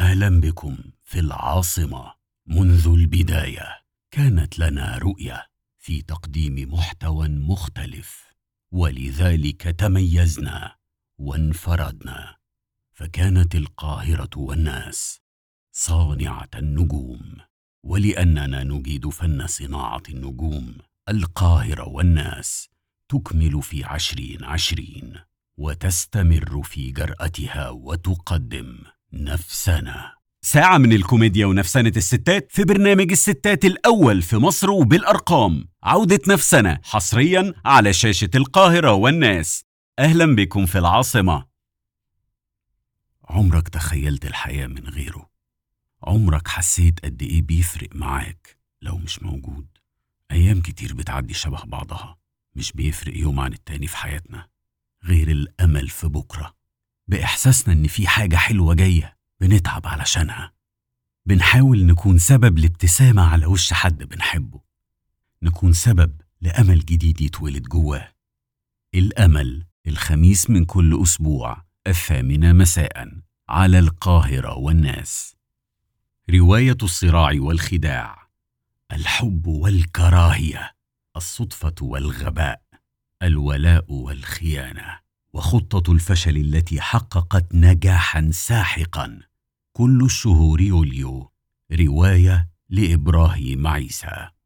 اهلا بكم في العاصمه منذ البدايه كانت لنا رؤيه في تقديم محتوى مختلف ولذلك تميزنا وانفردنا فكانت القاهره والناس صانعه النجوم ولاننا نجيد فن صناعه النجوم القاهره والناس تكمل في عشرين عشرين وتستمر في جرأتها وتقدم نفسنا ساعة من الكوميديا ونفسنة الستات في برنامج الستات الأول في مصر وبالأرقام عودة نفسنا حصريا على شاشة القاهرة والناس أهلا بكم في العاصمة عمرك تخيلت الحياة من غيره عمرك حسيت قد إيه بيفرق معاك لو مش موجود أيام كتير بتعدي شبه بعضها مش بيفرق يوم عن التاني في حياتنا غير الأمل في بكرة بإحساسنا إن في حاجة حلوة جاية بنتعب علشانها بنحاول نكون سبب لابتسامة على وش حد بنحبه نكون سبب لأمل جديد يتولد جواه الأمل الخميس من كل أسبوع الثامنة مساء على القاهرة والناس رواية الصراع والخداع الحب والكراهية الصدفة والغباء الولاء والخيانة وخطة الفشل التي حققت نجاحا ساحقا كل الشهور يوليو رواية لإبراهيم عيسى